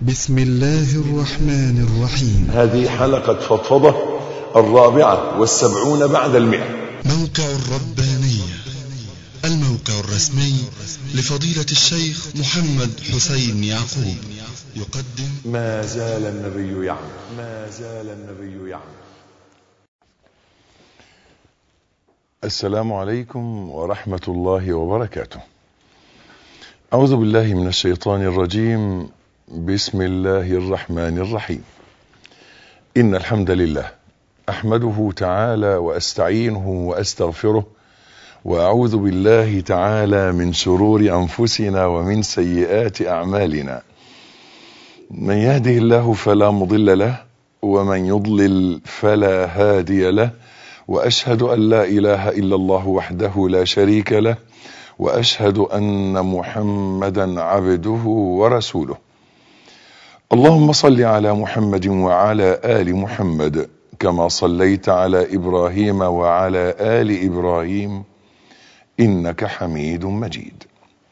بسم الله الرحمن الرحيم هذه حلقة فضفضة الرابعة والسبعون بعد المئة موقع الربانية الموقع الرسمي لفضيلة الشيخ محمد حسين يعقوب يقدم ما زال النبي يعمل ما زال النبي يعمل السلام عليكم ورحمة الله وبركاته أعوذ بالله من الشيطان الرجيم بسم الله الرحمن الرحيم إن الحمد لله أحمده تعالى وأستعينه وأستغفره وأعوذ بالله تعالى من شرور أنفسنا ومن سيئات أعمالنا من يهده الله فلا مضل له ومن يضلل فلا هادي له وأشهد أن لا إله إلا الله وحده لا شريك له وأشهد أن محمدا عبده ورسوله اللهم صل على محمد وعلى آل محمد كما صليت على إبراهيم وعلى آل إبراهيم إنك حميد مجيد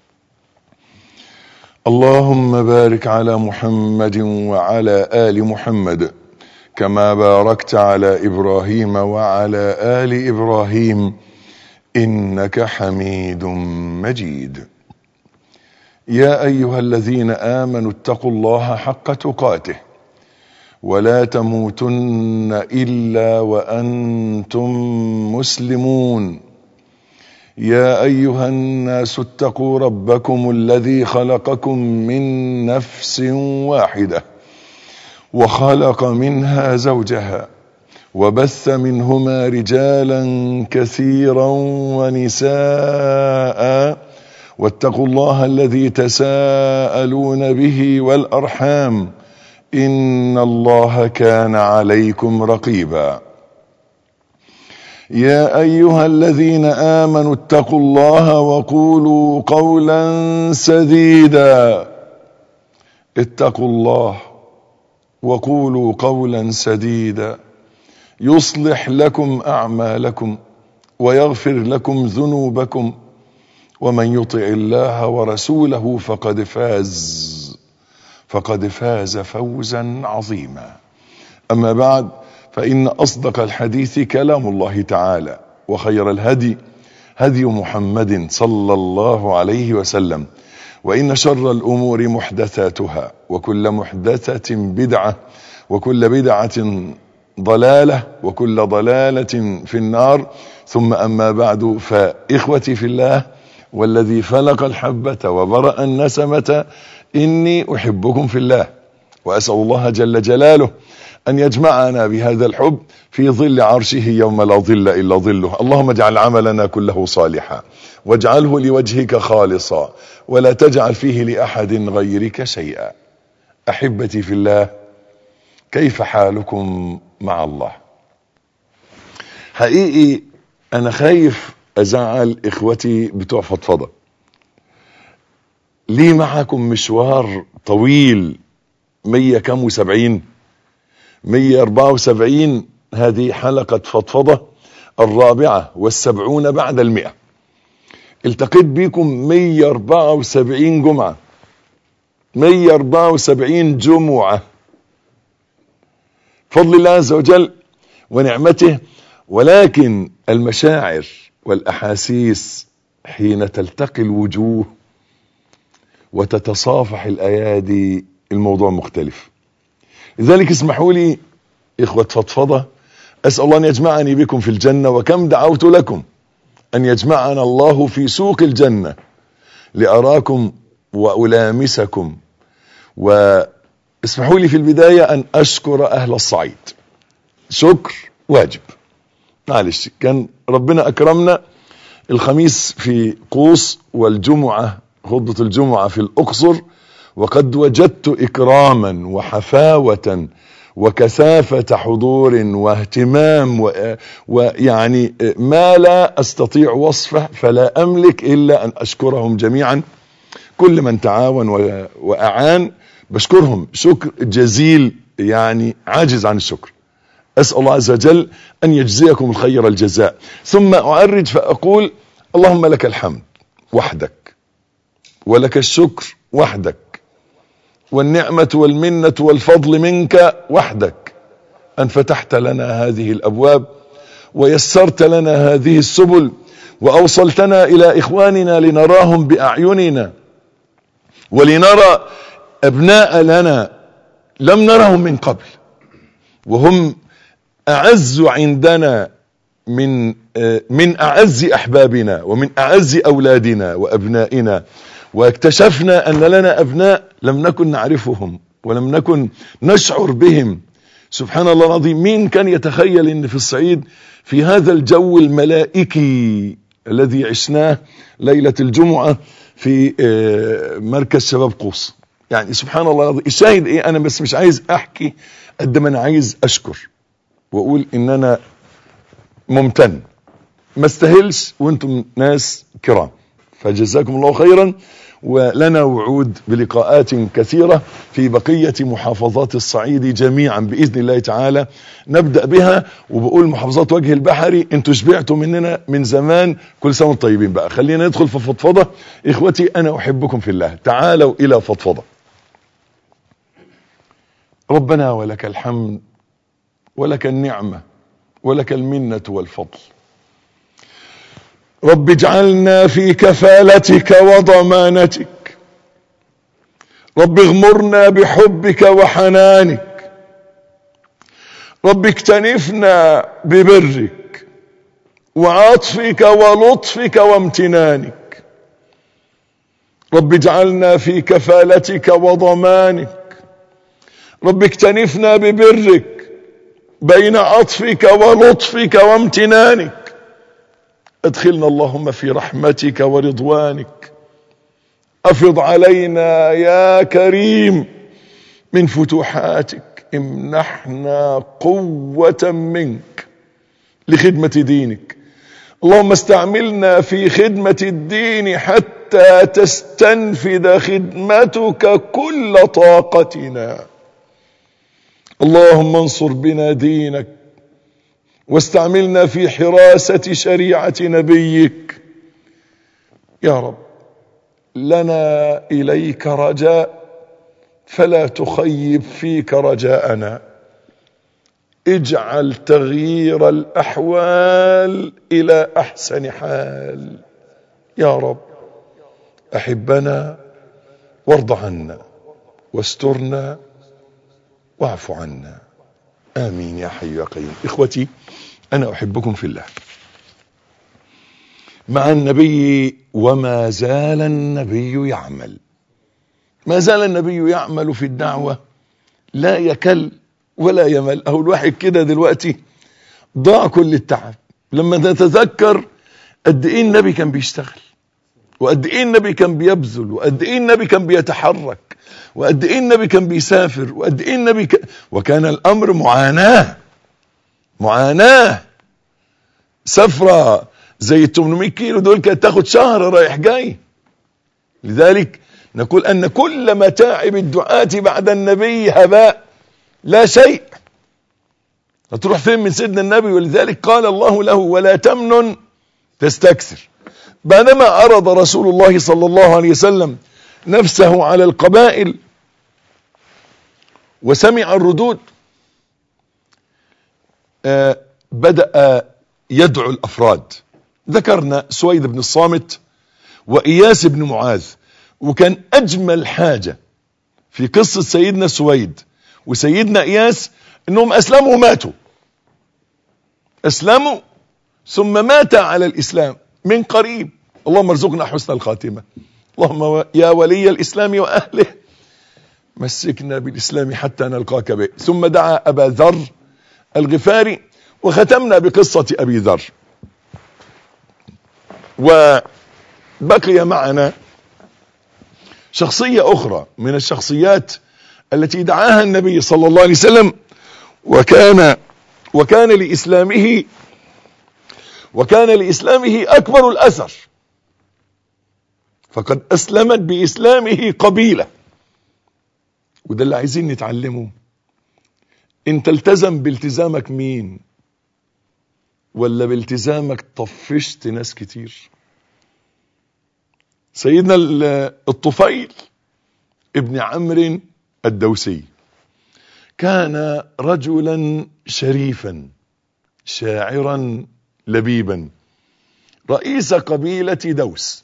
اللهم بارك على محمد وعلى آل محمد كما باركت على إبراهيم وعلى آل إبراهيم إنك حميد مجيد يا أيها الذين آمنوا اتقوا الله حق تقاته ولا تموتن إلا وأنتم مسلمون يا أيها الناس اتقوا ربكم الذي خلقكم من نفس واحدة وخلق منها زوجها وبث منهما رجالا كثيرا ونساء واتقوا الله الذي تساءلون به والأرحام إن الله كان عليكم رقيبا يا أيها الذين آمنوا اتقوا الله وقولوا قولا سديدا اتقوا الله وقولوا قولا سديدا يصلح لكم أعمالكم ويغفر لكم ذنوبكم ومن يطع الله ورسوله فقد فاز فقد فاز فوزا عظيما أما بعد فإن أصدق الحديث كلام الله تعالى وخير الهدي هدي محمد صلى الله عليه وسلم وإن شر الأمور محدثاتها وكل محدثة بدعة وكل بدعة ضلالة وكل ضلالة في النار ثم أما بعد فإخوتي في الله والذي فلق الحبة وبرأ النسمة إني أحبكم في الله وأسأل الله جل جلاله أن يجمعنا بهذا الحب في ظل عرشه يوم لا ظل إلا ظله اللهم اجعل عملنا كله صالحا واجعله لوجهك خالصا ولا تجعل فيه لأحد غيرك شيئا أحبتي في الله كيف حالكم مع الله حقيقي أنا خايف أزعل إخوتي بتوع فضفضة لي معكم مشوار طويل مية كم وسبعين مية أربعة وسبعين هذه حلقة فضفضة الرابعة والسبعون بعد المئة التقيت بكم مية أربعة وسبعين جمعة مية أربعة وسبعين جمعة فضل الله عز وجل ونعمته ولكن المشاعر والأحاسيس حين تلتقي الوجوه وتتصافح الأيادي الموضوع مختلف لذلك اسمحوا لي إخوة فضفضة أسأل الله أن يجمعني بكم في الجنة وكم دعوت لكم أن يجمعنا الله في سوق الجنة لأراكم وألامسكم واسمحوا لي في البداية أن أشكر أهل الصعيد شكر واجب معلش كان ربنا أكرمنا الخميس في قوس والجمعة خطبة الجمعة في الأقصر وقد وجدت إكراما وحفاوة وكثافة حضور واهتمام ويعني ما لا أستطيع وصفه فلا أملك إلا أن أشكرهم جميعا كل من تعاون وأعان بشكرهم شكر جزيل يعني عاجز عن الشكر أسأل الله عز وجل أن يجزيكم الخير الجزاء ثم أعرج فأقول اللهم لك الحمد وحدك ولك الشكر وحدك والنعمة والمنة والفضل منك وحدك أن فتحت لنا هذه الأبواب ويسرت لنا هذه السبل وأوصلتنا إلى إخواننا لنراهم بأعيننا ولنرى أبناء لنا لم نرهم من قبل وهم أعز عندنا من من أعز أحبابنا ومن أعز أولادنا وأبنائنا واكتشفنا أن لنا أبناء لم نكن نعرفهم ولم نكن نشعر بهم سبحان الله العظيم مين كان يتخيل أن في الصعيد في هذا الجو الملائكي الذي عشناه ليلة الجمعة في مركز شباب قوس يعني سبحان الله العظيم الشاهد ايه انا بس مش عايز احكي قد ما انا عايز اشكر واقول ان انا ممتن ما استاهلش وانتم ناس كرام فجزاكم الله خيرا ولنا وعود بلقاءات كثيرة في بقية محافظات الصعيد جميعا بإذن الله تعالى نبدأ بها وبقول محافظات وجه البحري انتوا شبعتوا مننا من زمان كل سنة وانتم طيبين بقى خلينا ندخل في فضفضة اخوتي انا احبكم في الله تعالوا الى فضفضة ربنا ولك الحمد ولك النعمة ولك المنة والفضل رب اجعلنا في كفالتك وضمانتك رب اغمرنا بحبك وحنانك رب اكتنفنا ببرك وعطفك ولطفك وامتنانك رب اجعلنا في كفالتك وضمانك رب اكتنفنا ببرك بين عطفك ولطفك وامتنانك ادخلنا اللهم في رحمتك ورضوانك افض علينا يا كريم من فتوحاتك امنحنا قوة منك لخدمة دينك اللهم استعملنا في خدمة الدين حتى تستنفذ خدمتك كل طاقتنا اللهم انصر بنا دينك واستعملنا في حراسة شريعة نبيك يا رب لنا إليك رجاء فلا تخيب فيك رجاءنا اجعل تغيير الأحوال إلى أحسن حال يا رب أحبنا وارض عنا واسترنا واعف عنا آمين يا حي يا قيوم إخوتي أنا أحبكم في الله مع النبي وما زال النبي يعمل ما زال النبي يعمل في الدعوة لا يكل ولا يمل أهو الواحد كده دلوقتي ضاع كل التعب لما نتذكر قد ايه النبي كان بيشتغل وقد ايه النبي كان بيبذل وقد ايه النبي كان بيتحرك وقد ايه النبي كان بيسافر وقد ايه النبي ك... وكان الامر معاناة معاناة سفرة زي ال 800 كيلو دول كانت تاخد شهر رايح جاي لذلك نقول ان كل متاعب الدعاة بعد النبي هباء لا شيء هتروح فين من سيدنا النبي ولذلك قال الله له ولا تمنن تستكثر بعدما عرض رسول الله صلى الله عليه وسلم نفسه على القبائل وسمع الردود آه بدأ يدعو الأفراد ذكرنا سويد بن الصامت وإياس بن معاذ وكان أجمل حاجة في قصة سيدنا سويد وسيدنا إياس أنهم أسلموا وماتوا أسلموا ثم مات على الإسلام من قريب اللهم ارزقنا حسن الخاتمة اللهم يا ولي الإسلام وأهله مسكنا بالإسلام حتى نلقاك به ثم دعا أبا ذر الغفاري وختمنا بقصة أبي ذر وبقي معنا شخصية أخرى من الشخصيات التي دعاها النبي صلى الله عليه وسلم وكان وكان لإسلامه وكان لإسلامه أكبر الأثر فقد أسلمت بإسلامه قبيلة وده اللي عايزين نتعلمه انت التزم بالتزامك مين ولا بالتزامك طفشت ناس كتير سيدنا الطفيل ابن عمرو الدوسي كان رجلا شريفا شاعرا لبيبا رئيس قبيلة دوس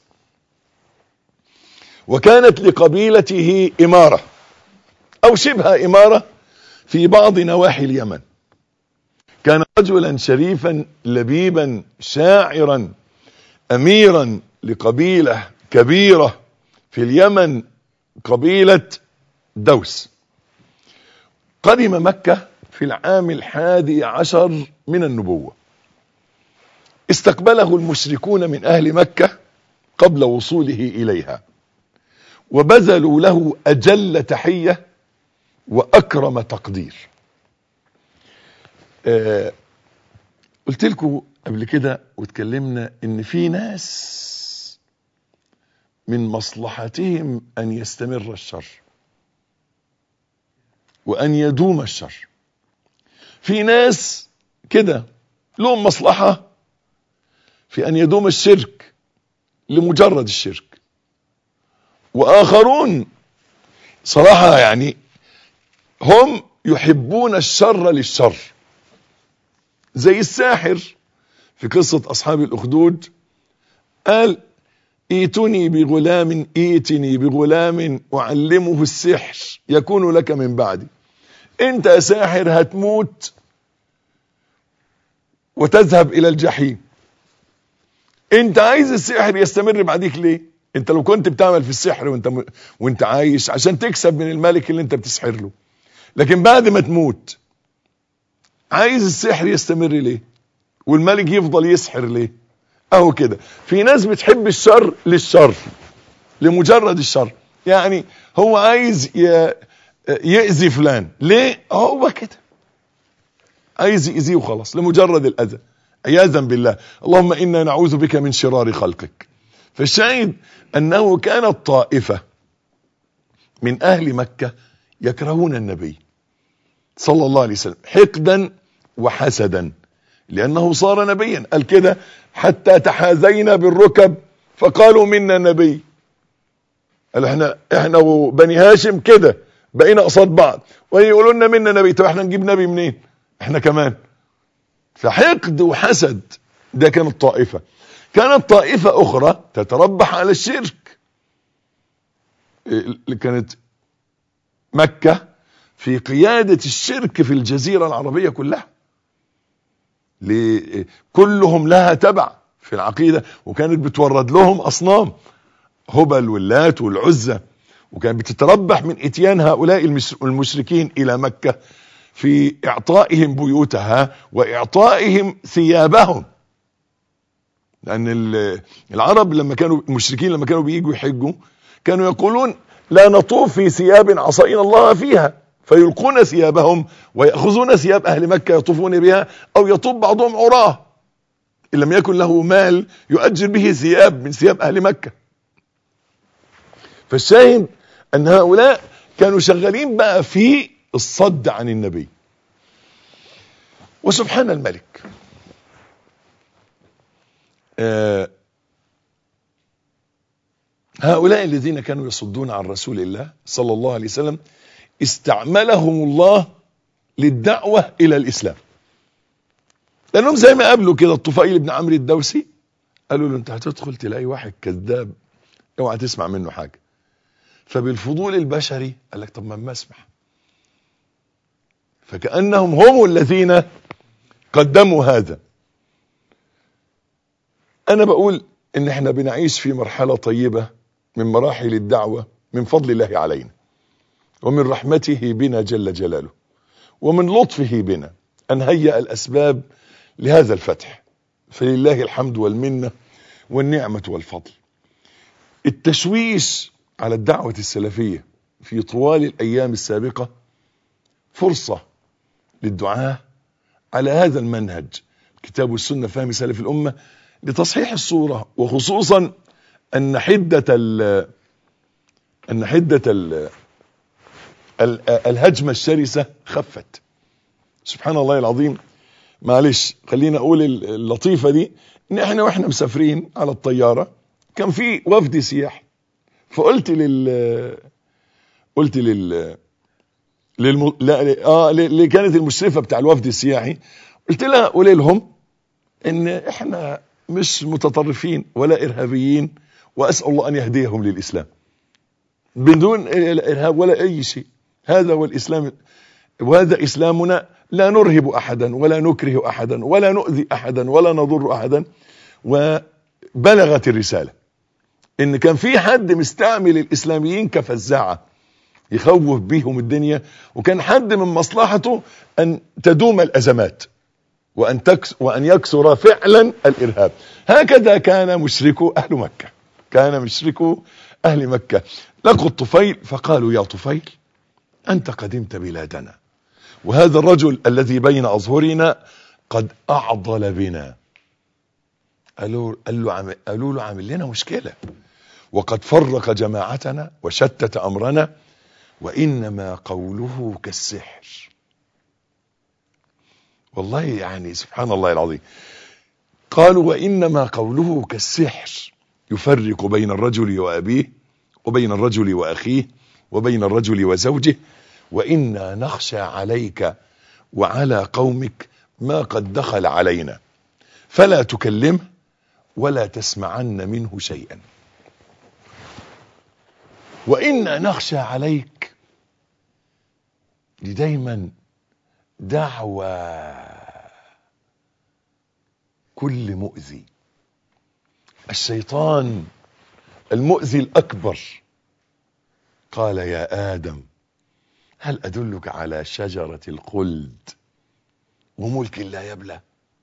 وكانت لقبيلته إمارة أو شبه إمارة في بعض نواحي اليمن كان رجلا شريفا لبيبا شاعرا أميرا لقبيلة كبيرة في اليمن قبيلة دوس قدم مكة في العام الحادي عشر من النبوة استقبله المشركون من أهل مكة قبل وصوله إليها وبذلوا له أجل تحية وأكرم تقدير آه قلت لكم قبل كده واتكلمنا ان في ناس من مصلحتهم ان يستمر الشر وان يدوم الشر في ناس كده لهم مصلحة في ان يدوم الشرك لمجرد الشرك واخرون صراحة يعني هم يحبون الشر للشر زي الساحر في قصة أصحاب الأخدود قال ايتني بغلام ايتني بغلام أعلمه السحر يكون لك من بعدي انت يا ساحر هتموت وتذهب إلى الجحيم انت عايز السحر يستمر بعديك ليه انت لو كنت بتعمل في السحر وانت م... وانت عايش عشان تكسب من الملك اللي انت بتسحر له لكن بعد ما تموت عايز السحر يستمر ليه والملك يفضل يسحر ليه اهو كده في ناس بتحب الشر للشر لمجرد الشر يعني هو عايز ي... يأذي فلان ليه هو كده عايز يأذيه وخلاص لمجرد الأذى عياذا بالله اللهم إنا نعوذ بك من شرار خلقك فالشاهد أنه كانت طائفة من أهل مكة يكرهون النبي صلى الله عليه وسلم حقدا وحسدا لأنه صار نبيا قال كده حتى تحاذينا بالركب فقالوا منا نبي قال احنا احنا وبني هاشم كده بقينا قصاد بعض ويقولوا لنا منا نبي طب احنا نجيب نبي منين احنا كمان فحقد وحسد ده كانت طائفة كانت طائفة أخرى تتربح على الشرك اللي كانت مكة في قيادة الشرك في الجزيرة العربية كلها كلهم لها تبع في العقيدة وكانت بتورد لهم أصنام هبل واللات والعزة وكانت بتتربح من اتيان هؤلاء المشركين إلى مكة في إعطائهم بيوتها وإعطائهم ثيابهم لأن العرب لما كانوا المشركين لما كانوا بييجوا يحجوا كانوا يقولون لا نطوف في ثياب عصينا الله فيها فيلقون ثيابهم ويأخذون ثياب أهل مكة يطوفون بها أو يطوف بعضهم عراه إن لم يكن له مال يؤجر به ثياب من ثياب أهل مكة فالشاهد أن هؤلاء كانوا شغالين بقى في الصد عن النبي وسبحان الملك آه هؤلاء الذين كانوا يصدون عن رسول الله صلى الله عليه وسلم استعملهم الله للدعوة إلى الإسلام لأنهم زي ما قابلوا كده الطفيل بن عمرو الدوسي قالوا له أنت هتدخل تلاقي واحد كذاب اوعى تسمع منه حاجة فبالفضول البشري قال لك طب ما اسمح فكأنهم هم الذين قدموا هذا أنا بقول إن احنا بنعيش في مرحلة طيبة من مراحل الدعوة من فضل الله علينا ومن رحمته بنا جل جلاله ومن لطفه بنا أن هيأ الأسباب لهذا الفتح فلله الحمد والمنة والنعمة والفضل التشويش على الدعوة السلفية في طوال الأيام السابقة فرصة للدعاة على هذا المنهج كتاب السنة فهم سلف الأمة لتصحيح الصورة وخصوصا أن حدة ال أن حدة ال الهجمة الشرسة خفت سبحان الله العظيم معلش خلينا اقول اللطيفة دي ان احنا واحنا مسافرين على الطيارة كان في وفد سياحي فقلت لل قلت لل للم... لا... اه اللي كانت المشرفه بتاع الوفد السياحي قلت لها قولي لهم ان احنا مش متطرفين ولا ارهابيين واسال الله ان يهديهم للاسلام بدون ارهاب ولا اي شيء هذا هو الاسلام وهذا اسلامنا لا نرهب احدا ولا نكره احدا ولا نؤذي احدا ولا نضر احدا وبلغت الرساله ان كان في حد مستعمل الاسلاميين كفزاعه يخوف بيهم الدنيا وكان حد من مصلحته ان تدوم الازمات وان تكس وان يكسر فعلا الارهاب هكذا كان مشركو اهل مكه كان مشركو اهل مكه لقوا الطفيل فقالوا يا طفيل انت قدمت بلادنا وهذا الرجل الذي بين اظهرنا قد اعضل بنا قالوا قال له عم قالوا له عامل لنا مشكله وقد فرق جماعتنا وشتت امرنا وانما قوله كالسحر والله يعني سبحان الله العظيم قالوا وانما قوله كالسحر يفرق بين الرجل وابيه وبين الرجل واخيه وبين الرجل وزوجه وانا نخشى عليك وعلى قومك ما قد دخل علينا فلا تكلمه ولا تسمعن منه شيئا وإنا نخشى عليك دي دايما دعوة كل مؤذي الشيطان المؤذي الأكبر قال يا آدم هل أدلك على شجرة الخلد وملك لا يبلى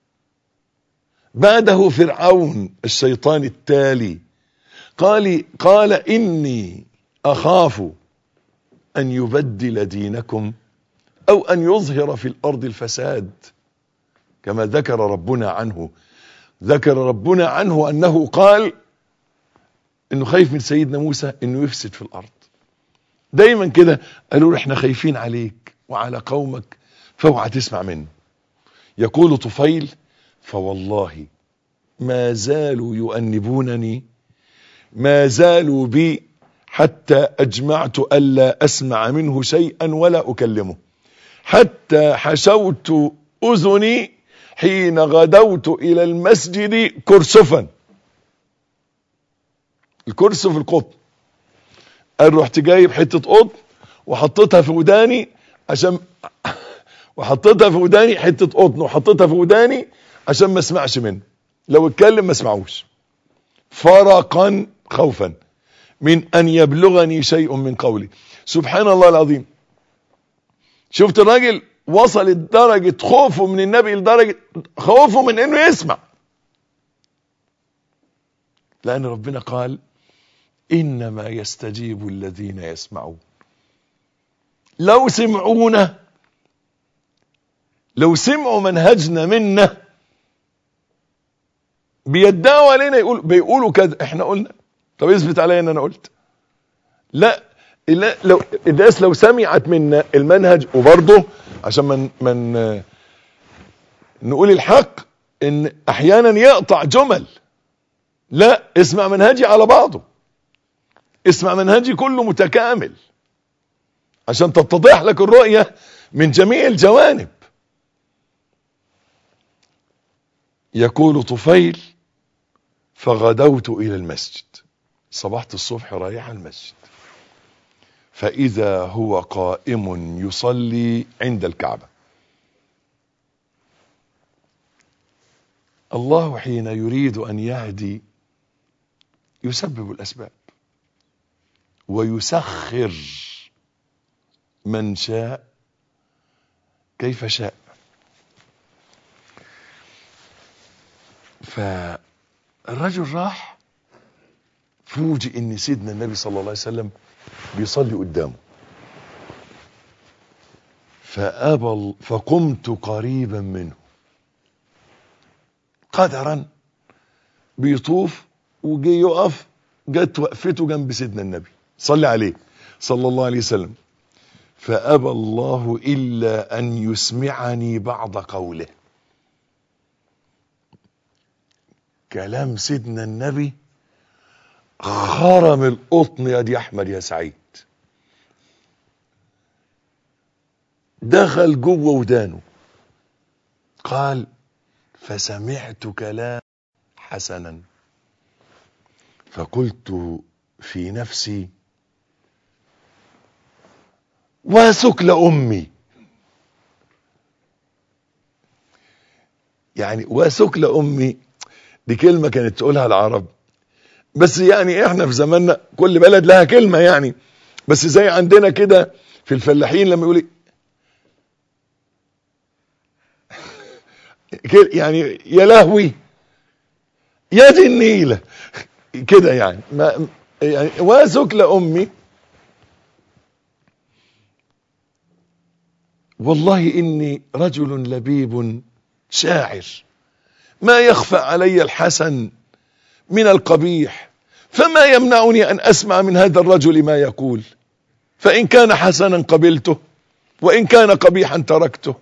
بعده فرعون الشيطان التالي قال قال إني أخاف أن يبدل دينكم أو أن يظهر في الأرض الفساد كما ذكر ربنا عنه ذكر ربنا عنه أنه قال إنه خايف من سيدنا موسى إنه يفسد في الأرض دايما كده قالوا له احنا خايفين عليك وعلى قومك فاوعى تسمع منه يقول طفيل فوالله ما زالوا يؤنبونني ما زالوا بي حتى أجمعت ألا أسمع منه شيئا ولا أكلمه حتى حشوت أذني حين غدوت إلى المسجد كرسفا الكرسف القطن قال رحت جايب حتة قطن وحطيتها في وداني عشان وحطيتها في وداني حتة قطن وحطيتها في وداني عشان ما اسمعش منه لو اتكلم ما اسمعوش فرقا خوفا من ان يبلغني شيء من قولي سبحان الله العظيم شفت الراجل وصل لدرجة خوفه من النبي لدرجة خوفه من انه يسمع لان ربنا قال انما يستجيب الذين يسمعون لو سمعونا لو سمعوا منهجنا منا بيدعوا علينا يقول بيقولوا كذا احنا قلنا طب اثبت عليا ان انا قلت لا لا لو الناس لو سمعت منا المنهج وبرضه عشان من من نقول الحق ان احيانا يقطع جمل لا اسمع منهجي على بعضه اسمع منهجي كله متكامل عشان تتضح لك الرؤية من جميع الجوانب يقول طفيل فغدوت إلى المسجد صبحت الصبح رايح المسجد فإذا هو قائم يصلي عند الكعبة الله حين يريد أن يهدي يسبب الأسباب ويسخر من شاء كيف شاء فالرجل راح فوجئ ان سيدنا النبي صلى الله عليه وسلم بيصلي قدامه فأبى فقمت قريبا منه قدرا بيطوف وجي يقف جت وقفته جنب سيدنا النبي صلي عليه صلى الله عليه وسلم فأبى الله إلا أن يسمعني بعض قوله كلام سيدنا النبي خرم القطن يا دي أحمد يا سعيد دخل جوه ودانه قال فسمعت كلام حسنا فقلت في نفسي وسكل امي يعني وسكل امي دي كلمه كانت تقولها العرب بس يعني احنا في زماننا كل بلد لها كلمه يعني بس زي عندنا كده في الفلاحين لما يقول يعني يا لهوي يا دي النيله كده يعني ما يعني وسكل امي والله اني رجل لبيب شاعر ما يخفى علي الحسن من القبيح فما يمنعني ان اسمع من هذا الرجل ما يقول فان كان حسنا قبلته وان كان قبيحا تركته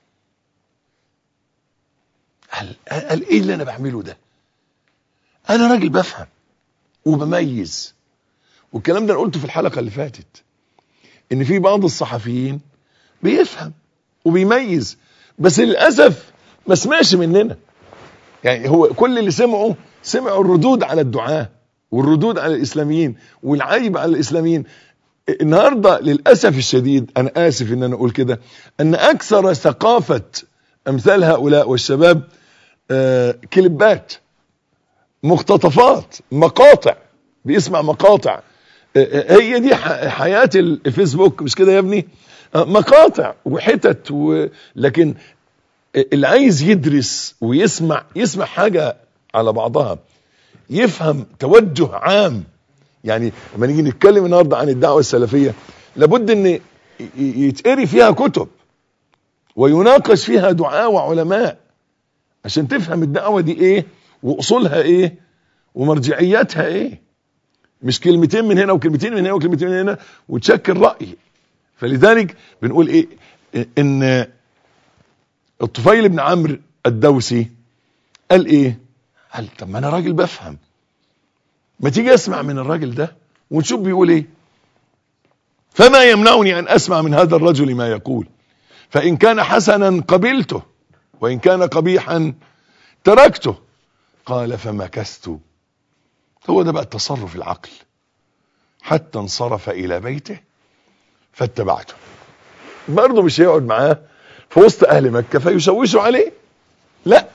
قال, قال ايه اللي انا بعمله ده انا راجل بفهم وبميز والكلام ده انا قلته في الحلقه اللي فاتت ان في بعض الصحفيين بيفهم وبيميز بس للاسف ما سمعش مننا يعني هو كل اللي سمعوا سمعوا الردود على الدعاة والردود على الاسلاميين والعيب على الاسلاميين النهارده للاسف الشديد انا اسف ان انا اقول كده ان اكثر ثقافه امثال هؤلاء والشباب آه كليبات مقتطفات مقاطع بيسمع مقاطع آه هي دي حياه الفيسبوك مش كده يا ابني آه مقاطع وحتت و... لكن اللي عايز يدرس ويسمع يسمع حاجه على بعضها يفهم توجه عام يعني لما نيجي نتكلم النهارده عن الدعوه السلفيه لابد ان يتقري فيها كتب ويناقش فيها دعاء وعلماء عشان تفهم الدعوه دي ايه واصولها ايه ومرجعياتها ايه مش كلمتين من هنا وكلمتين من هنا وكلمتين من هنا وتشكل راي فلذلك بنقول ايه ان الطفيل بن عمرو الدوسي قال ايه قال طب ما انا راجل بفهم ما تيجي اسمع من الراجل ده ونشوف بيقول ايه فما يمنعني ان اسمع من هذا الرجل ما يقول فان كان حسنا قبلته وان كان قبيحا تركته قال فمكثت هو ده بقى التصرف العقل حتى انصرف الى بيته فاتبعته برضه مش هيقعد معاه في وسط اهل مكة فيشوشوا عليه لا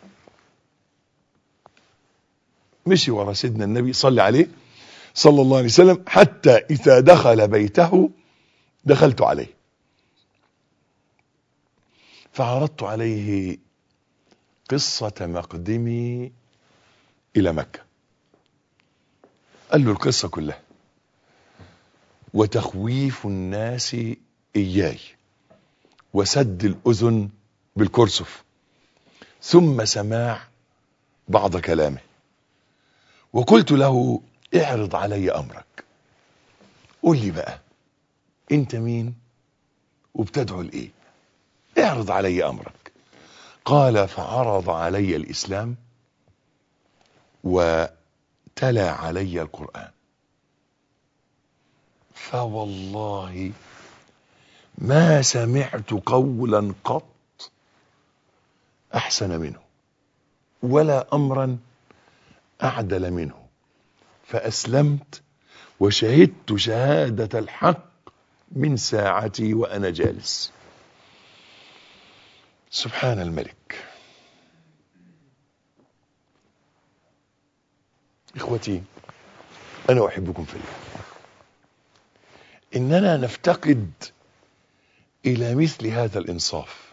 مشي ورا سيدنا النبي صلى عليه صلى الله عليه وسلم حتى اذا دخل بيته دخلت عليه فعرضت عليه قصة مقدمي الى مكة قال له القصة كلها وتخويف الناس اياي وسد الأذن بالكرسف ثم سماع بعض كلامه وقلت له اعرض علي أمرك قل لي بقى انت مين وبتدعو لإيه اعرض علي أمرك قال فعرض علي الإسلام وتلا علي القرآن فوالله ما سمعت قولا قط احسن منه ولا امرا اعدل منه فاسلمت وشهدت شهاده الحق من ساعتي وانا جالس سبحان الملك اخوتي انا احبكم في الله اننا نفتقد الى مثل هذا الانصاف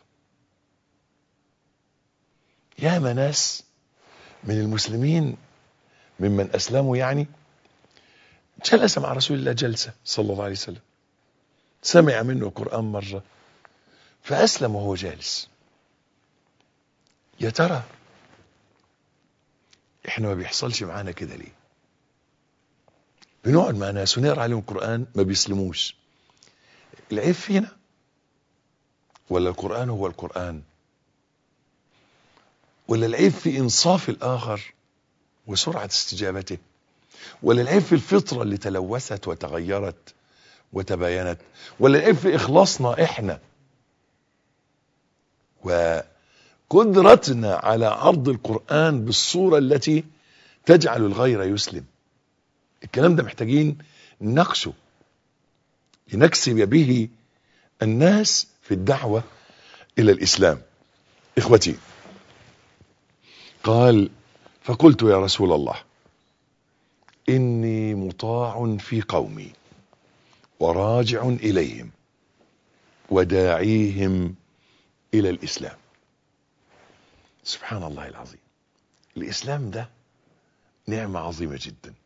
يا ناس من المسلمين ممن اسلموا يعني جلس مع رسول الله جلسه صلى الله عليه وسلم سمع منه القران مره فاسلم وهو جالس يا ترى احنا ما بيحصلش معانا كده ليه بنقعد مع ناس ونقرا عليهم القران ما بيسلموش العيب فينا ولا القرآن هو القرآن ولا العيب في إنصاف الآخر وسرعة استجابته ولا العيب في الفطرة اللي تلوثت وتغيرت وتباينت ولا العيب في إخلاصنا إحنا وقدرتنا على عرض القرآن بالصورة التي تجعل الغير يسلم الكلام ده محتاجين نناقشه لنكسب به الناس في الدعوة إلى الإسلام إخوتي قال فقلت يا رسول الله إني مطاع في قومي وراجع إليهم وداعيهم إلى الإسلام سبحان الله العظيم الإسلام ده نعمة عظيمة جدا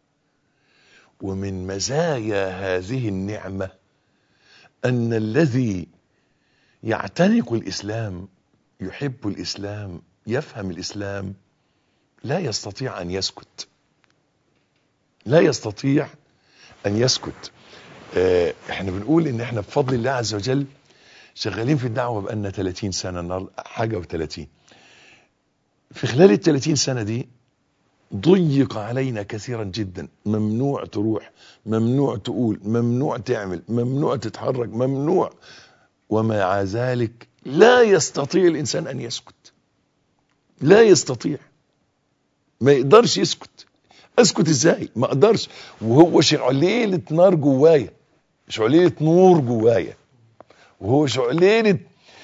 ومن مزايا هذه النعمة أن الذي يعتنق الإسلام يحب الإسلام يفهم الإسلام لا يستطيع أن يسكت لا يستطيع أن يسكت اه احنا بنقول ان احنا بفضل الله عز وجل شغالين في الدعوة بقالنا 30 سنة النهارده حاجة و30 في خلال ال 30 سنة دي ضيق علينا كثيرا جدا ممنوع تروح ممنوع تقول ممنوع تعمل ممنوع تتحرك ممنوع ومع ذلك لا يستطيع الإنسان أن يسكت لا يستطيع ما يقدرش يسكت اسكت ازاي ما اقدرش وهو شعليلة نار جوايا شعليلة نور جوايا وهو شعليلة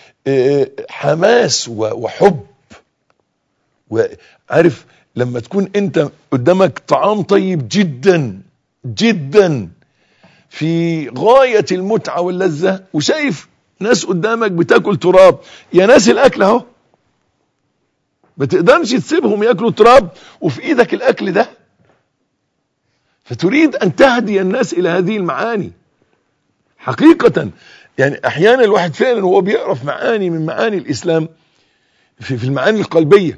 حماس وحب وعارف لما تكون انت قدامك طعام طيب جدا جدا في غاية المتعة واللذة وشايف ناس قدامك بتاكل تراب يا ناس الاكل اهو ما تقدرش تسيبهم ياكلوا تراب وفي ايدك الاكل ده فتريد ان تهدي الناس الى هذه المعاني حقيقة يعني احيانا الواحد فعلا وهو بيعرف معاني من معاني الاسلام في, في المعاني القلبية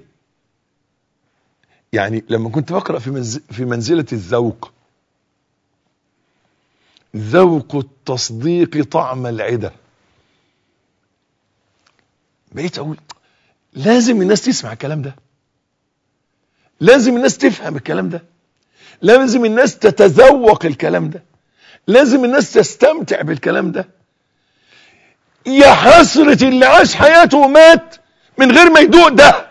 يعني لما كنت بقرأ في, منز في منزلة الذوق ذوق التصديق طعم العدة بقيت اقول لازم الناس تسمع الكلام ده لازم الناس تفهم الكلام ده لازم الناس تتذوق الكلام ده لازم الناس تستمتع بالكلام ده يا حسرة اللي عاش حياته ومات من غير ما يدوق ده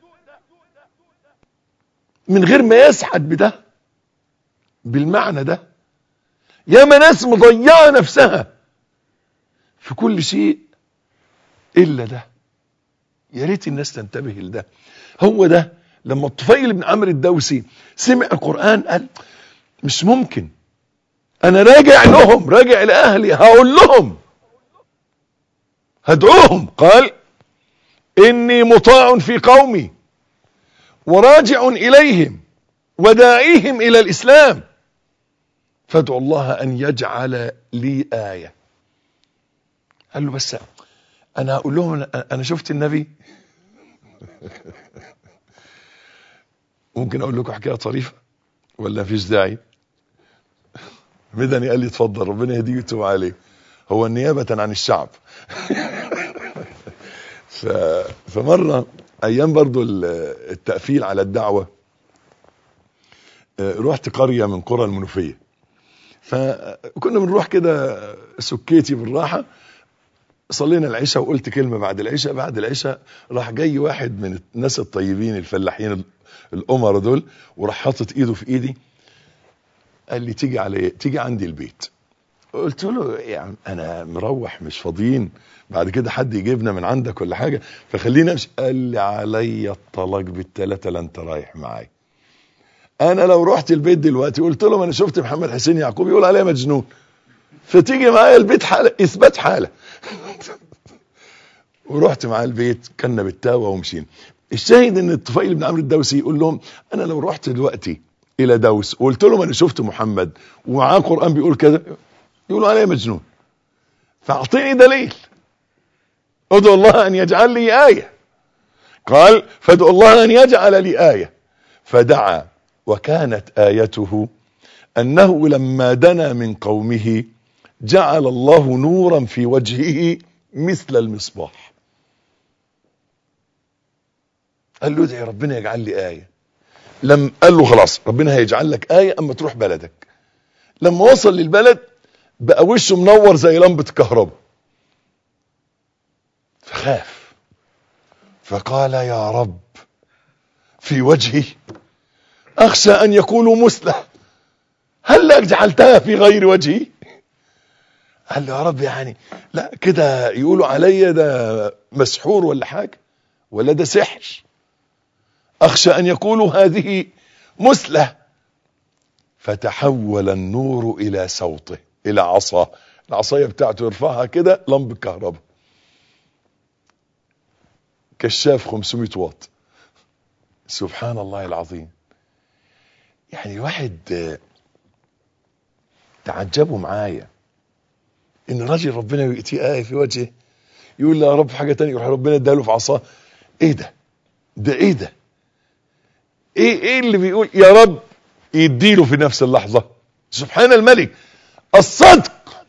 من غير ما يسعد بده بالمعنى ده ياما ناس مضيعة نفسها في كل شيء إلا ده يا ريت الناس تنتبه لده هو ده لما الطفيل بن عمرو الدوسي سمع القرآن قال مش ممكن انا راجع لهم راجع لاهلي هقول لهم هدعوهم قال اني مطاع في قومي وراجع اليهم وداعيهم الى الاسلام فادعوا الله ان يجعل لي آية قال له بس انا هقول لهم انا شفت النبي ممكن اقول لكم حكايه طريفه ولا مفيش داعي مدني قال لي اتفضل ربنا يهديه ويتوب عليه هو نيابه عن الشعب ف... فمره ايام برضو التقفيل على الدعوه رحت قريه من قرى المنوفيه فكنا بنروح كده سكيتي بالراحه صلينا العشاء وقلت كلمة بعد العشاء بعد العشاء راح جاي واحد من الناس الطيبين الفلاحين الأمر دول وراح حاطط ايده في ايدي قال لي تيجي علي تيجي عندي البيت قلت له يعني انا مروح مش فاضيين بعد كده حد يجيبنا من عندك ولا حاجة فخلينا امشي قال لي عليا الطلاق بالثلاثة لا انت رايح معايا انا لو رحت البيت دلوقتي قلت لهم انا شفت محمد حسين يعقوب يقول عليا مجنون فتيجي معايا البيت حالة اثبات حالة ورحت معاه البيت كنا بالتاوى ومشينا الشاهد ان الطفيل بن عمرو الدوسي يقول لهم انا لو رحت دلوقتي الى دوس وقلت لهم انا شفت محمد ومعاه قران بيقول كذا يقولوا عليا مجنون فاعطيني دليل ادعو الله ان يجعل لي ايه قال فادعو الله ان يجعل لي ايه فدعا وكانت ايته انه لما دنا من قومه جعل الله نورا في وجهه مثل المصباح قال له ادعي ربنا يجعل لي آية لم قال له خلاص ربنا هيجعل لك آية اما تروح بلدك لما وصل للبلد بقى وشه منور زي لمبة الكهرباء فخاف فقال يا رب في وجهي أخشى أن يكونوا مثله هل جعلتها في غير وجهي قال له يا رب يعني لا كده يقولوا عليا ده مسحور ولا حاجة ولا ده سحر أخشى أن يقولوا هذه مثلة فتحول النور إلى صوته إلى عصا العصاية بتاعته يرفعها كده لمبة كهرباء كشاف 500 واط سبحان الله العظيم يعني الواحد تعجبوا معايا ان راجل ربنا يؤتيه آية في وجهه يقول له يا رب حاجة تانية يروح ربنا اداله في عصاه ايه ده ده ايه ده ايه ايه اللي بيقول يا رب يديله في نفس اللحظة سبحان الملك الصدق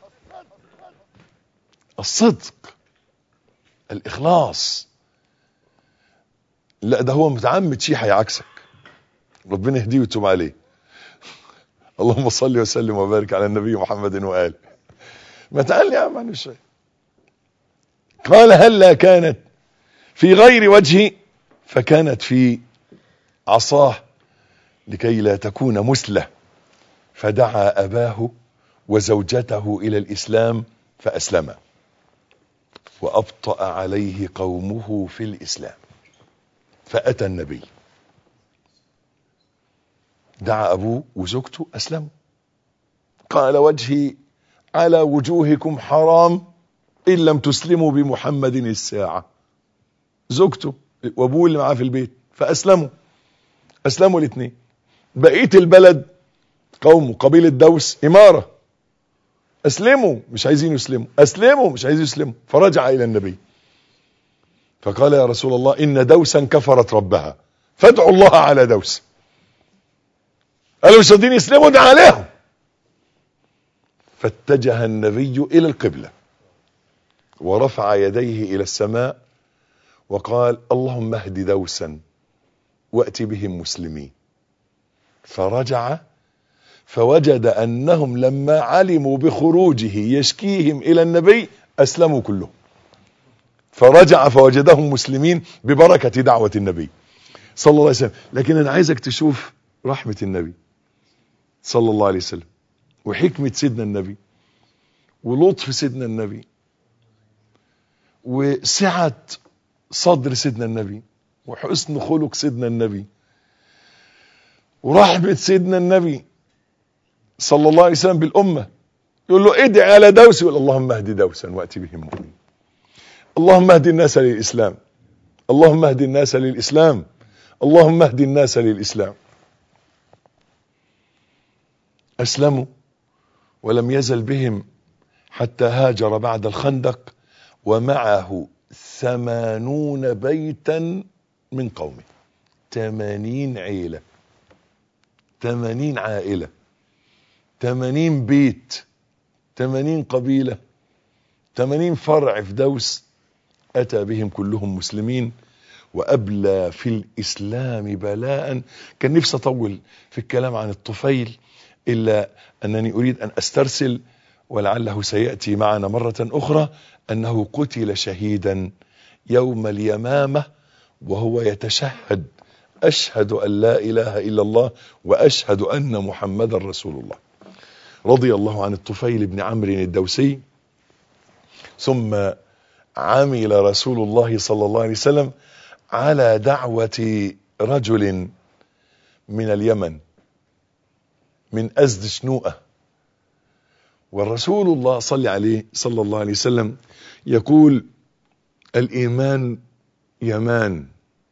الصدق الاخلاص لا ده هو متعمد شيء هيعكسك ربنا يهديه ويتوب عليه اللهم صل وسلم وبارك على النبي محمد وآله ما تعال يا عم شوي قال هلا كانت في غير وجهي فكانت في عصاه لكي لا تكون مثله فدعا أباه وزوجته إلى الإسلام فأسلما وأبطأ عليه قومه في الإسلام فأتى النبي دعا أبوه وزوجته أسلموا قال وجهي على وجوهكم حرام إن لم تسلموا بمحمد الساعة زوجته وأبوه اللي معاه في البيت فأسلموا أسلموا الاثنين بقية البلد قوم قبيلة دوس إمارة أسلموا مش عايزين يسلموا أسلموا مش عايزين يسلموا فرجع إلى النبي فقال يا رسول الله إن دوسا كفرت ربها فادعوا الله على دوس قالوا مش راضيين يسلموا دعا عليهم فاتجه النبي إلى القبلة ورفع يديه إلى السماء وقال اللهم اهد دوسا وأت بهم مسلمين فرجع فوجد أنهم لما علموا بخروجه يشكيهم إلى النبي أسلموا كلهم فرجع فوجدهم مسلمين ببركة دعوة النبي صلى الله عليه وسلم لكن أنا عايزك تشوف رحمة النبي صلى الله عليه وسلم وحكمة سيدنا النبي ولطف سيدنا النبي وسعة صدر سيدنا النبي وحسن خلق سيدنا النبي ورحمة سيدنا النبي صلى الله عليه وسلم بالأمة يقول له ادعي على دوس يقول اللهم اهدي دوسا واتي بهم مؤمنين اللهم اهدي الناس للإسلام اللهم اهدي الناس للإسلام اللهم اهدي الناس للإسلام أسلموا ولم يزل بهم حتى هاجر بعد الخندق ومعه ثمانون بيتا من قومه ثمانين عيلة ثمانين عائلة ثمانين بيت ثمانين قبيلة ثمانين فرع في دوس أتى بهم كلهم مسلمين وأبلى في الإسلام بلاء كان نفسي أطول في الكلام عن الطفيل إلا أنني أريد أن أسترسل ولعله سيأتي معنا مرة أخرى أنه قتل شهيدا يوم اليمامة وهو يتشهد أشهد أن لا إله إلا الله وأشهد أن محمد رسول الله رضي الله عن الطفيل بن عمرو الدوسي ثم عمل رسول الله صلى الله عليه وسلم على دعوة رجل من اليمن من أزد شنوءة والرسول الله صلى عليه صلى الله عليه وسلم يقول الإيمان يمان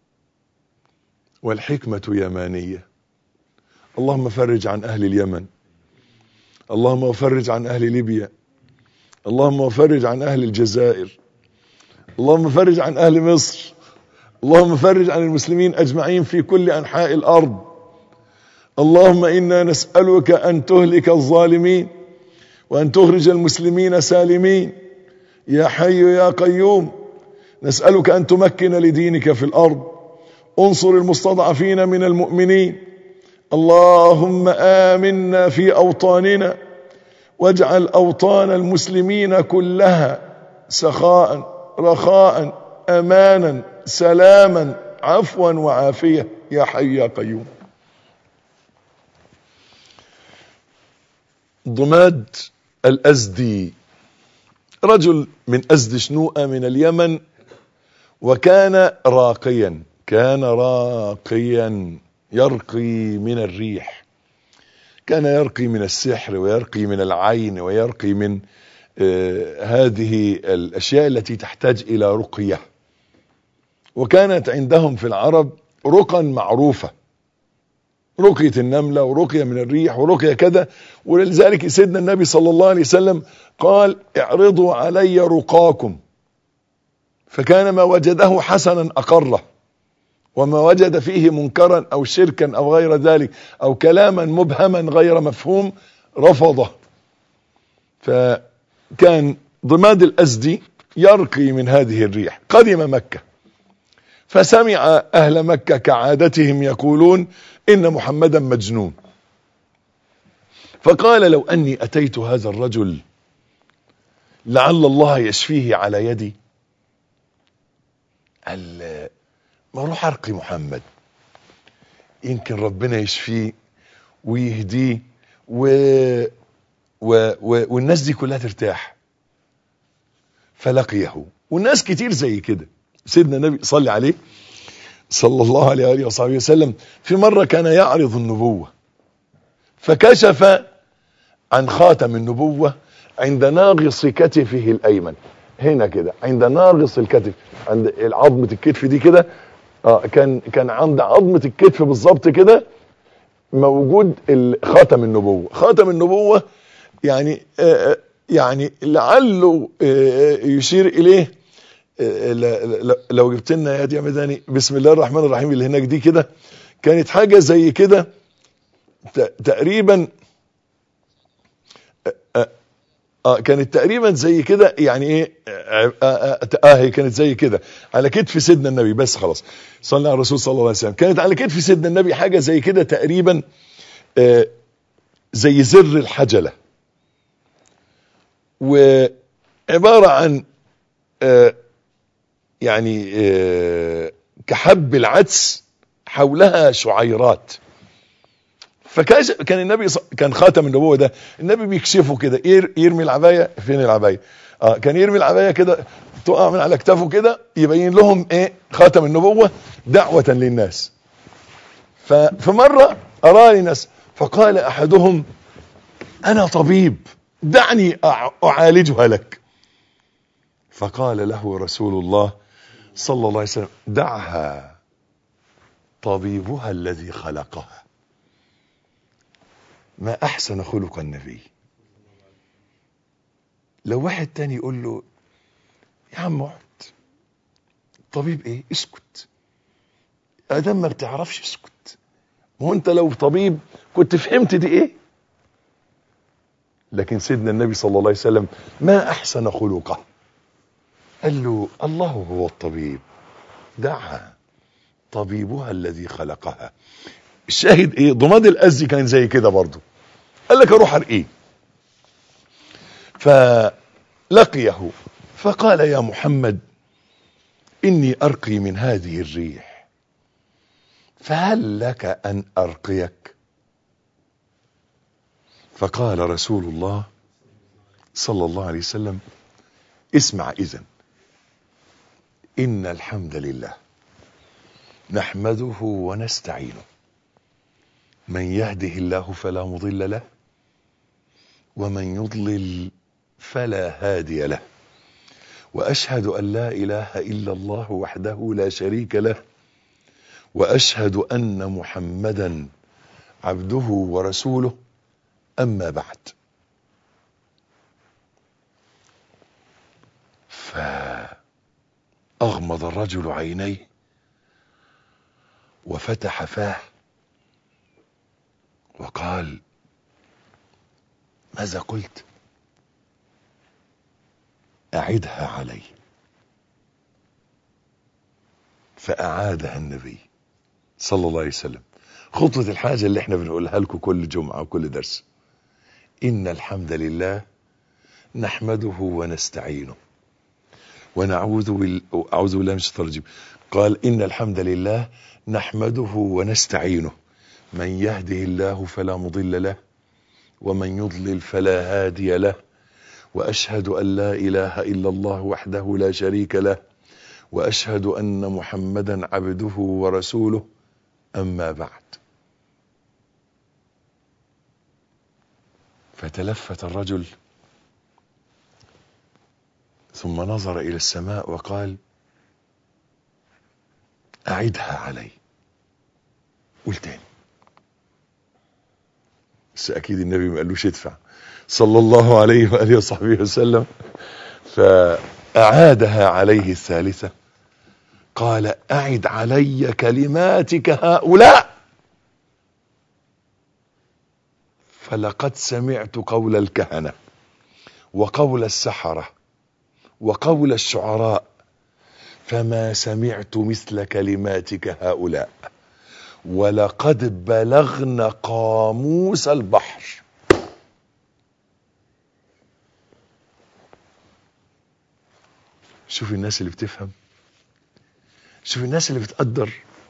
والحكمة يمانية اللهم فرج عن أهل اليمن اللهم فرج عن أهل ليبيا اللهم فرج عن أهل الجزائر اللهم فرج عن أهل مصر اللهم فرج عن المسلمين أجمعين في كل أنحاء الأرض اللهم إنا نسألك أن تهلك الظالمين وأن تخرج المسلمين سالمين يا حي يا قيوم نسألك أن تمكن لدينك في الأرض انصر المستضعفين من المؤمنين اللهم آمنا في أوطاننا واجعل أوطان المسلمين كلها سخاء رخاء أمانا سلاما عفوا وعافية يا حي يا قيوم ضماد الأزدي رجل من أزد شنوءة من اليمن وكان راقيا كان راقيا يرقي من الريح كان يرقي من السحر ويرقي من العين ويرقي من آه هذه الأشياء التي تحتاج إلى رقية وكانت عندهم في العرب رقى معروفة رقية النملة ورقية من الريح ورقية كذا ولذلك سيدنا النبي صلى الله عليه وسلم قال اعرضوا علي رقاكم فكان ما وجده حسنا أقره وما وجد فيه منكرا أو شركا أو غير ذلك أو كلاما مبهما غير مفهوم رفضه فكان ضماد الأزدي يرقي من هذه الريح قدم مكة فسمع أهل مكة كعادتهم يقولون إن محمدا مجنون فقال لو أني أتيت هذا الرجل لعل الله يشفيه على يدي قال ما اروح ارقي محمد يمكن ربنا يشفيه ويهديه و... و... و... والناس دي كلها ترتاح فلقيه والناس كتير زي كده سيدنا النبي صلى عليه صلى الله عليه وآله وصحبه وسلم في مرة كان يعرض النبوة فكشف عن خاتم النبوة عند ناغص كتفه الأيمن هنا كده عند ناغص الكتف عند عظمة الكتف دي كده اه كان كان عند عظمة الكتف بالظبط كده موجود خاتم النبوة خاتم النبوة يعني آه يعني لعله آه يشير إليه لو جبت لنا يا دي يا مداني بسم الله الرحمن الرحيم اللي هناك دي كده كانت حاجة زي كده تقريبا اه كانت تقريبا زي كده يعني ايه اه, آه, آه هي كانت زي كده على كتف سيدنا النبي بس خلاص صلى على الرسول صلى الله عليه وسلم كانت على كتف سيدنا النبي حاجة زي كده تقريبا آه زي زر الحجلة وعبارة عن آه يعني آه كحب العدس حولها شعيرات فكان النبي كان خاتم النبوه ده النبي بيكشفه كده يرمي العبايه فين العبايه اه كان يرمي العبايه كده تقع من على كتافه كده يبين لهم ايه خاتم النبوه دعوه للناس فمره اراني ناس فقال احدهم انا طبيب دعني اعالجها لك فقال له رسول الله صلى الله عليه وسلم دعها طبيبها الذي خلقها ما احسن خلق النبي لو واحد تاني يقول له يا عم اقعد طبيب ايه اسكت ادم ما بتعرفش اسكت هو انت لو طبيب كنت فهمت دي ايه لكن سيدنا النبي صلى الله عليه وسلم ما احسن خلقه قال له الله هو الطبيب دعها طبيبها الذي خلقها الشاهد ايه ضماد الازي كان زي كده برضو قال لك اروح ارقيه فلقيه فقال يا محمد اني ارقي من هذه الريح فهل لك ان ارقيك فقال رسول الله صلى الله عليه وسلم اسمع اذن ان الحمد لله نحمده ونستعينه من يهده الله فلا مضل له ومن يضلل فلا هادي له واشهد ان لا اله الا الله وحده لا شريك له واشهد ان محمدا عبده ورسوله اما بعد فاغمض الرجل عينيه وفتح فاه وقال ماذا قلت اعدها علي فاعادها النبي صلى الله عليه وسلم خطوة الحاجة اللي احنا بنقولها لكم كل جمعة وكل درس ان الحمد لله نحمده ونستعينه ونعوذ بال... اعوذ بالله من الشيطان الرجيم قال إن الحمد لله نحمده ونستعينه من يهده الله فلا مضل له ومن يضلل فلا هادي له وأشهد أن لا إله إلا الله وحده لا شريك له وأشهد أن محمدا عبده ورسوله أما بعد فتلفت الرجل ثم نظر إلى السماء وقال أعدها علي قول تاني بس أكيد النبي ما قالوش ادفع صلى الله عليه وآله وصحبه وسلم فأعادها عليه الثالثة قال أعد علي كلماتك هؤلاء فلقد سمعت قول الكهنة وقول السحرة وقول الشعراء فما سمعت مثل كلماتك هؤلاء ولقد بلغن قاموس البحر شوف الناس اللي بتفهم شوف الناس اللي بتقدر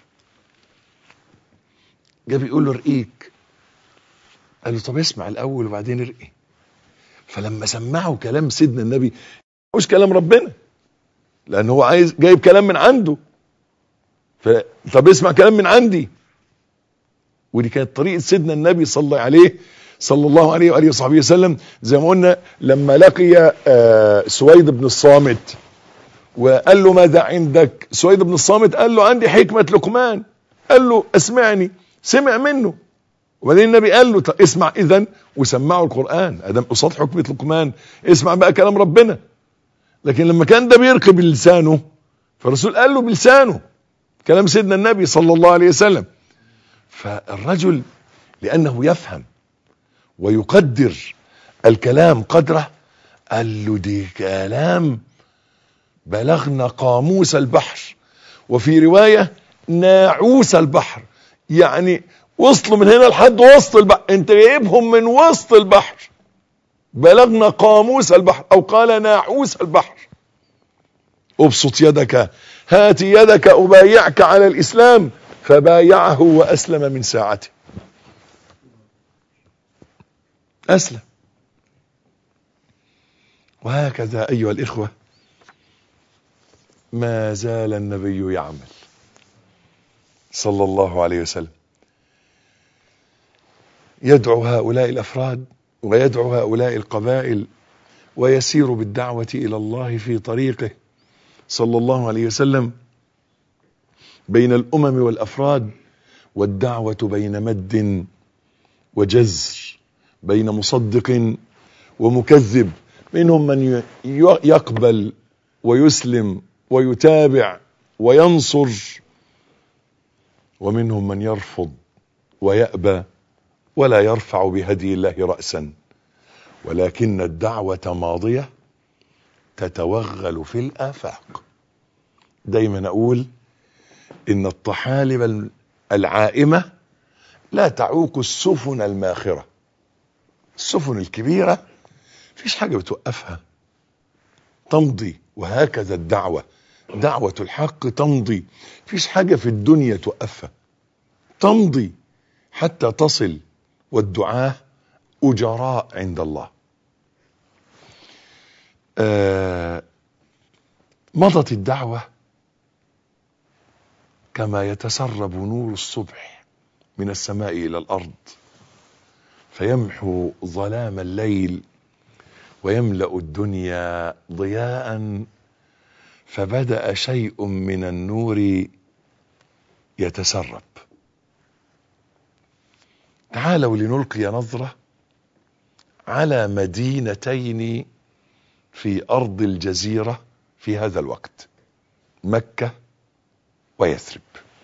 جاب يقول له ارقيك قال له طب اسمع الاول وبعدين ارقي فلما سمعوا كلام سيدنا النبي مش كلام ربنا لان هو عايز جايب كلام من عنده ف... طب اسمع كلام من عندي ودي كانت طريقه سيدنا النبي صلى الله عليه صلى الله عليه واله وصحبه وسلم زي ما قلنا لما لقي آه سويد بن الصامت وقال له ماذا عندك سويد بن الصامت قال له عندي حكمه لقمان قال له اسمعني سمع منه وبعدين النبي قال له اسمع اذا وسمعه القران ادم قصاد حكمه لقمان اسمع بقى كلام ربنا لكن لما كان ده بيرقي بلسانه فالرسول قال له بلسانه كلام سيدنا النبي صلى الله عليه وسلم فالرجل لانه يفهم ويقدر الكلام قدره قال له دي كلام بلغنا قاموس البحر وفي روايه ناعوس البحر يعني وصلوا من هنا لحد وسط البحر انت جايبهم من وسط البحر بلغنا قاموس البحر او قال ناعوس البحر ابسط يدك هات يدك ابايعك على الاسلام فبايعه واسلم من ساعته اسلم وهكذا ايها الاخوه ما زال النبي يعمل صلى الله عليه وسلم يدعو هؤلاء الافراد ويدعو هؤلاء القبائل ويسير بالدعوه الى الله في طريقه صلى الله عليه وسلم بين الامم والافراد والدعوه بين مد وجزر بين مصدق ومكذب منهم من يقبل ويسلم ويتابع وينصر ومنهم من يرفض ويأبى ولا يرفع بهدي الله رأسا ولكن الدعوة ماضية تتوغل في الآفاق دايما أقول إن الطحالب العائمة لا تعوق السفن الماخرة السفن الكبيرة فيش حاجة بتوقفها تمضي وهكذا الدعوة دعوة الحق تمضي فيش حاجة في الدنيا توقفها تمضي حتى تصل والدعاة أجراء عند الله آه مضت الدعوة كما يتسرب نور الصبح من السماء إلى الأرض فيمحو ظلام الليل ويملأ الدنيا ضياء فبدأ شيء من النور يتسرب تعالوا لنلقي نظرة على مدينتين في أرض الجزيرة في هذا الوقت مكة ويثرب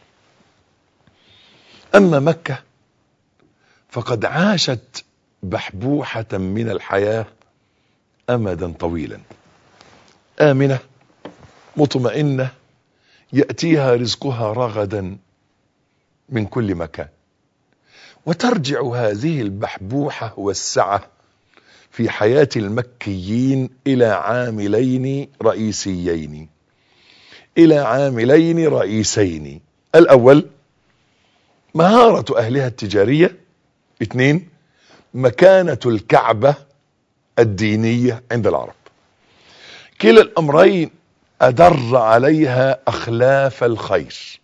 أما مكة فقد عاشت بحبوحة من الحياة أمدا طويلا آمنة مطمئنة يأتيها رزقها رغدا من كل مكان وترجع هذه البحبوحة والسعة في حياة المكيين إلى عاملين رئيسيين إلى عاملين رئيسين الأول مهارة أهلها التجارية اثنين مكانة الكعبة الدينية عند العرب كلا الأمرين أدر عليها أخلاف الخير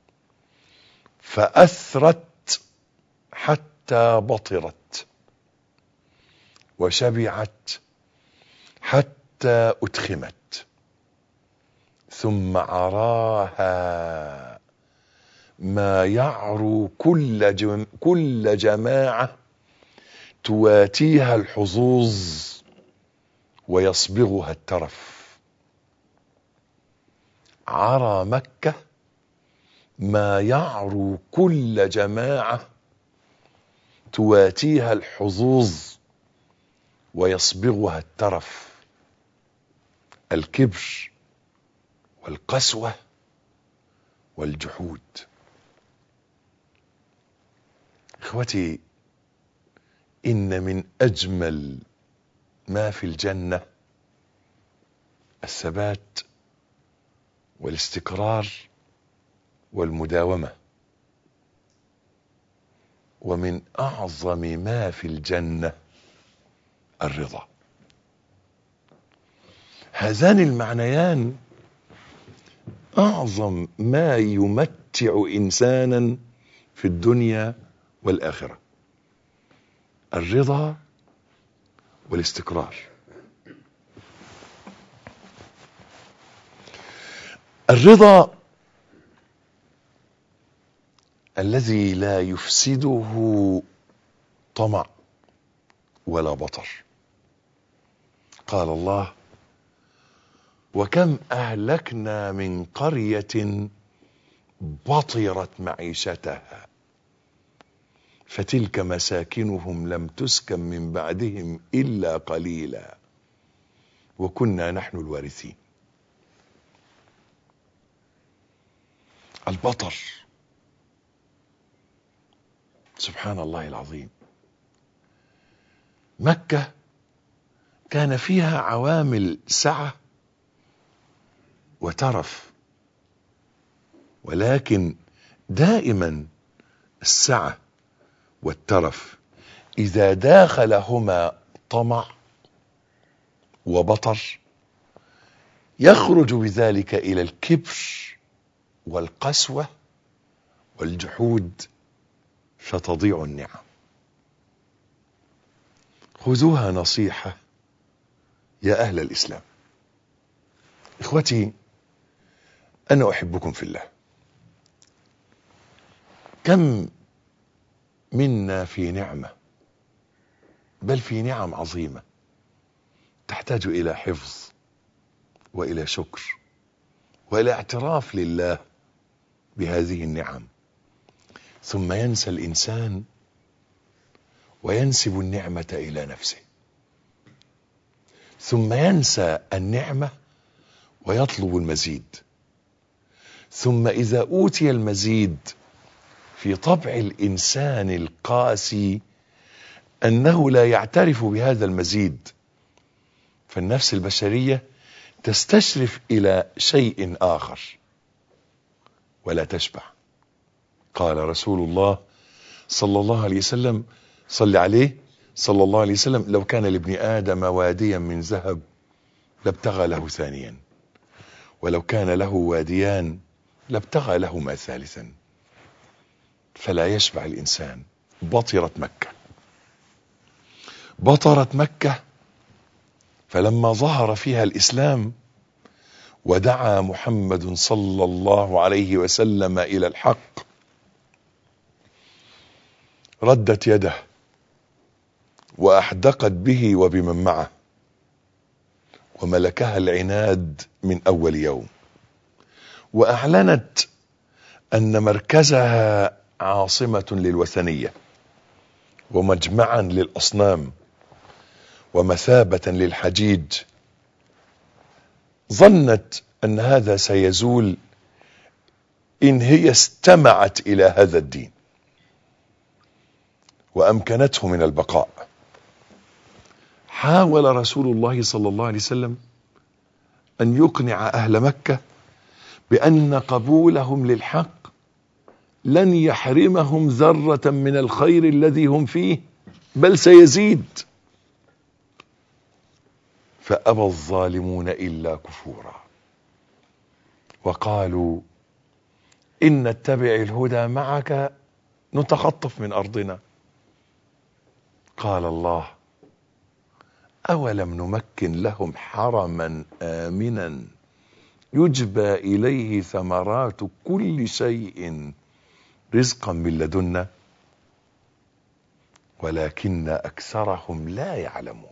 فأثرت حتى بطرت وشبعت حتى أدخمت ثم عراها ما يعرو كل جم كل جماعة تواتيها الحظوظ ويصبغها الترف عرى مكة ما يعرو كل جماعة تواتيها الحظوظ ويصبغها الترف الكبر والقسوة والجحود اخوتي ان من اجمل ما في الجنة الثبات والاستقرار والمداومة ومن اعظم ما في الجنة الرضا هذان المعنيان اعظم ما يمتع انسانا في الدنيا والاخره الرضا والاستقرار الرضا الذي لا يفسده طمع ولا بطر قال الله وكم اهلكنا من قريه بطرت معيشتها فتلك مساكنهم لم تسكن من بعدهم الا قليلا وكنا نحن الوارثين البطر سبحان الله العظيم مكه كان فيها عوامل سعه وترف ولكن دائما السعه والترف اذا داخلهما طمع وبطر يخرج بذلك الى الكبر والقسوه والجحود فتضيع النعم خذوها نصيحه يا اهل الاسلام اخوتي انا احبكم في الله كم منا في نعمه بل في نعم عظيمه تحتاج الى حفظ والى شكر والى اعتراف لله بهذه النعم ثم ينسى الانسان وينسب النعمه الى نفسه ثم ينسى النعمه ويطلب المزيد ثم اذا اوتي المزيد في طبع الانسان القاسي انه لا يعترف بهذا المزيد فالنفس البشريه تستشرف الى شيء اخر ولا تشبع قال رسول الله صلى الله عليه وسلم صل عليه صلى الله عليه وسلم لو كان لابن ادم واديا من ذهب لابتغى له ثانيا ولو كان له واديان لابتغى لهما ثالثا فلا يشبع الانسان بطرت مكه بطرت مكه فلما ظهر فيها الاسلام ودعا محمد صلى الله عليه وسلم الى الحق ردت يده واحدقت به وبمن معه وملكها العناد من اول يوم واعلنت ان مركزها عاصمه للوثنيه ومجمعا للاصنام ومثابه للحجيج ظنت ان هذا سيزول ان هي استمعت الى هذا الدين وامكنته من البقاء حاول رسول الله صلى الله عليه وسلم ان يقنع اهل مكه بأن قبولهم للحق لن يحرمهم ذرة من الخير الذي هم فيه بل سيزيد فأبى الظالمون إلا كفورا وقالوا إن نتبع الهدى معك نتخطف من أرضنا قال الله أولم نمكن لهم حرما آمنا يجبى إليه ثمرات كل شيء رزقا من لدنا ولكن أكثرهم لا يعلمون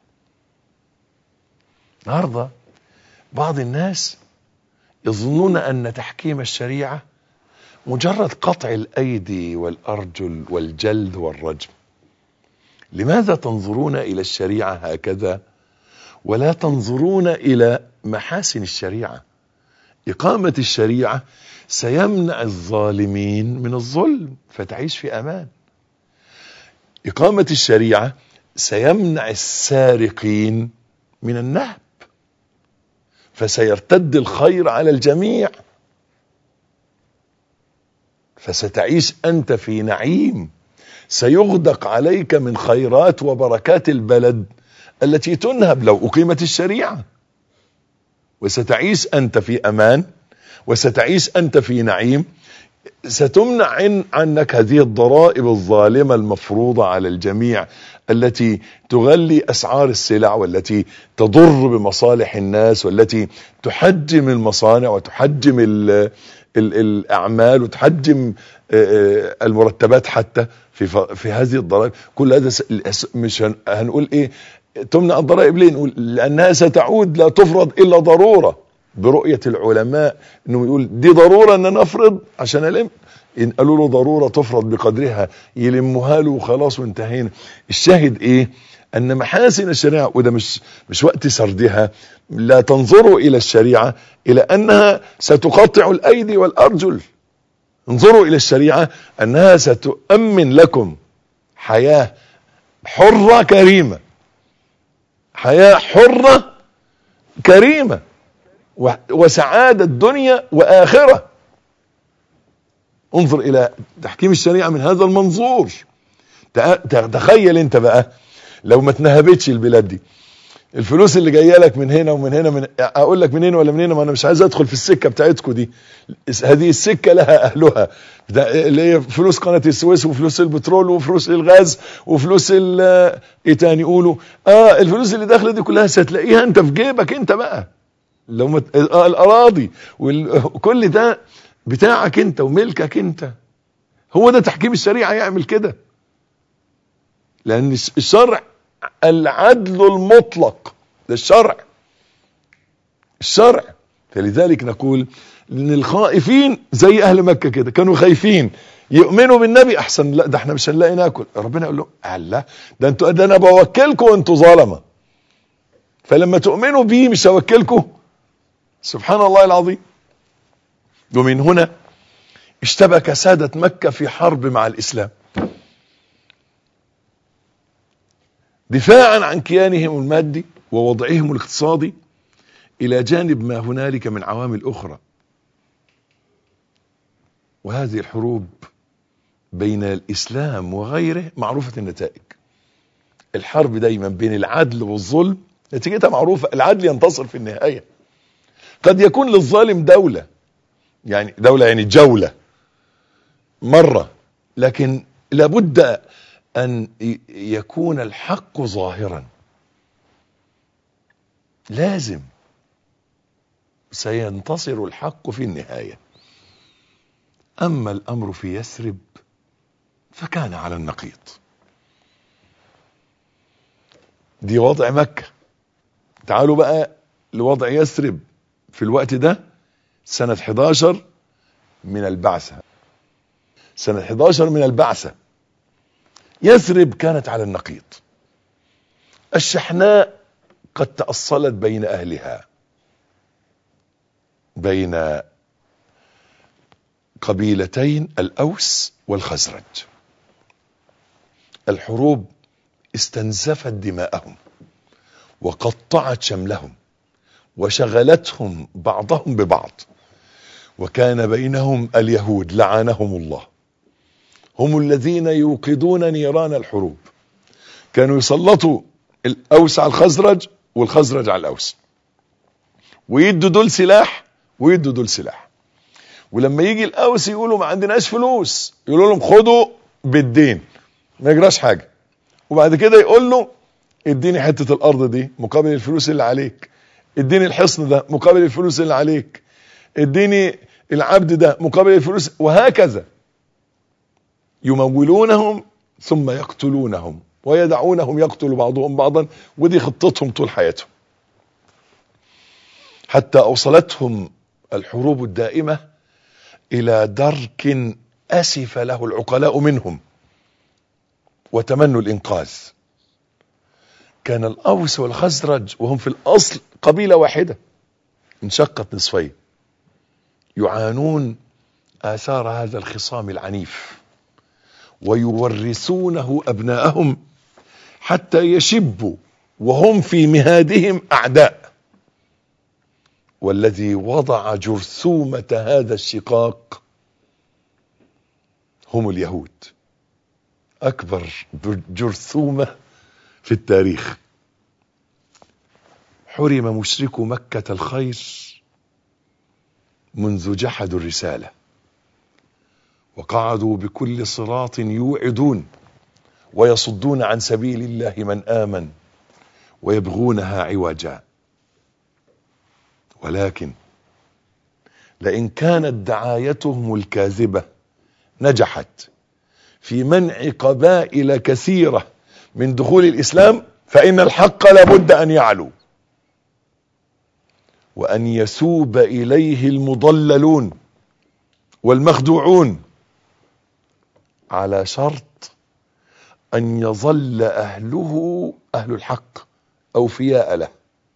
النهارده بعض الناس يظنون أن تحكيم الشريعة مجرد قطع الأيدي والأرجل والجلد والرجم لماذا تنظرون إلى الشريعة هكذا ولا تنظرون إلى محاسن الشريعة إقامة الشريعة سيمنع الظالمين من الظلم فتعيش في أمان إقامة الشريعة سيمنع السارقين من النهب فسيرتد الخير على الجميع فستعيش أنت في نعيم سيغدق عليك من خيرات وبركات البلد التي تنهب لو أقيمت الشريعة وستعيش أنت في أمان وستعيش أنت في نعيم ستمنع عن عنك هذه الضرائب الظالمة المفروضة على الجميع التي تغلي أسعار السلع والتي تضر بمصالح الناس والتي تحجم المصانع وتحجم ال ال الأعمال وتحجم المرتبات حتى في في هذه الضرائب كل هذا مش هنقول ايه تمنع الضرائب ليه نقول لأنها ستعود لا تفرض إلا ضرورة برؤية العلماء انه يقول دي ضرورة ان نفرض عشان الم ان قالوا له ضرورة تفرض بقدرها يلمها له وخلاص وانتهينا الشاهد ايه ان محاسن الشريعة وده مش مش وقت سردها لا تنظروا الى الشريعة الى انها ستقطع الايدي والارجل انظروا الى الشريعة انها ستؤمن لكم حياة حرة كريمة حياة حرة كريمة وسعادة الدنيا وآخرة انظر إلى تحكيم الشريعة من هذا المنظور تخيل انت بقى لو ما تنهبتش البلاد دي الفلوس اللي جايه لك من هنا ومن هنا من اقول لك منين ولا منين ما انا مش عايز ادخل في السكه بتاعتكم دي هذه السكه لها اهلها اللي هي فلوس قناه السويس وفلوس البترول وفلوس الغاز وفلوس ايه تاني يقولوا اه الفلوس اللي داخله دي كلها هتلاقيها انت في جيبك انت بقى لو مت... آه الاراضي وكل ده بتاعك انت وملكك انت هو ده تحكيم الشريعه يعمل كده لان الشرع العدل المطلق ده الشرع الشرع فلذلك نقول ان الخائفين زي اهل مكه كده كانوا خايفين يؤمنوا بالنبي احسن لا ده احنا مش هنلاقي ناكل ربنا يقول لهم الله ده انتوا ده انا بوكلكم وانتوا ظلمه فلما تؤمنوا بيه مش هوكلكم سبحان الله العظيم ومن هنا اشتبك سادة مكة في حرب مع الإسلام دفاعا عن كيانهم المادي ووضعهم الاقتصادي إلى جانب ما هنالك من عوامل أخرى وهذه الحروب بين الإسلام وغيره معروفة النتائج الحرب دايما بين العدل والظلم نتيجتها معروفة العدل ينتصر في النهاية قد يكون للظالم دولة يعني دولة يعني جولة مرة لكن لابد أن يكون الحق ظاهرا لازم سينتصر الحق في النهاية أما الأمر في يثرب فكان على النقيض دي وضع مكة تعالوا بقى لوضع يثرب في الوقت ده سنة 11 من البعثة سنة 11 من البعثة يثرب كانت على النقيض الشحناء قد تأصلت بين أهلها بين قبيلتين الأوس والخزرج الحروب استنزفت دماءهم وقطعت شملهم وشغلتهم بعضهم ببعض وكان بينهم اليهود لعنهم الله هم الذين يوقدون نيران الحروب كانوا يسلطوا الأوس على الخزرج والخزرج على الأوس ويدوا دول سلاح ويدوا دول سلاح ولما يجي الأوس يقولوا ما عندناش فلوس يقولوا لهم خدوا بالدين ما يجراش حاجة وبعد كده يقول له اديني حتة الأرض دي مقابل الفلوس اللي عليك اديني الحصن ده مقابل الفلوس اللي عليك اديني العبد ده مقابل الفلوس وهكذا يمولونهم ثم يقتلونهم ويدعونهم يقتل بعضهم بعضا ودي خطتهم طول حياتهم حتى أوصلتهم الحروب الدائمة إلى درك أسف له العقلاء منهم وتمنوا الإنقاذ كان الأوس والخزرج وهم في الأصل قبيلة واحدة انشقت نصفين يعانون آثار هذا الخصام العنيف ويورثونه أبناءهم حتى يشبوا وهم في مهادهم أعداء والذي وضع جرثومة هذا الشقاق هم اليهود أكبر جرثومة في التاريخ حرم مشركو مكة الخير منذ جحدوا الرسالة وقعدوا بكل صراط يوعدون ويصدون عن سبيل الله من آمن ويبغونها عوجا ولكن لئن كانت دعايتهم الكاذبة نجحت في منع قبائل كثيرة من دخول الإسلام فإن الحق لابد أن يعلو وأن يسوب إليه المضللون والمخدوعون على شرط أن يظل أهله أهل الحق أوفياء له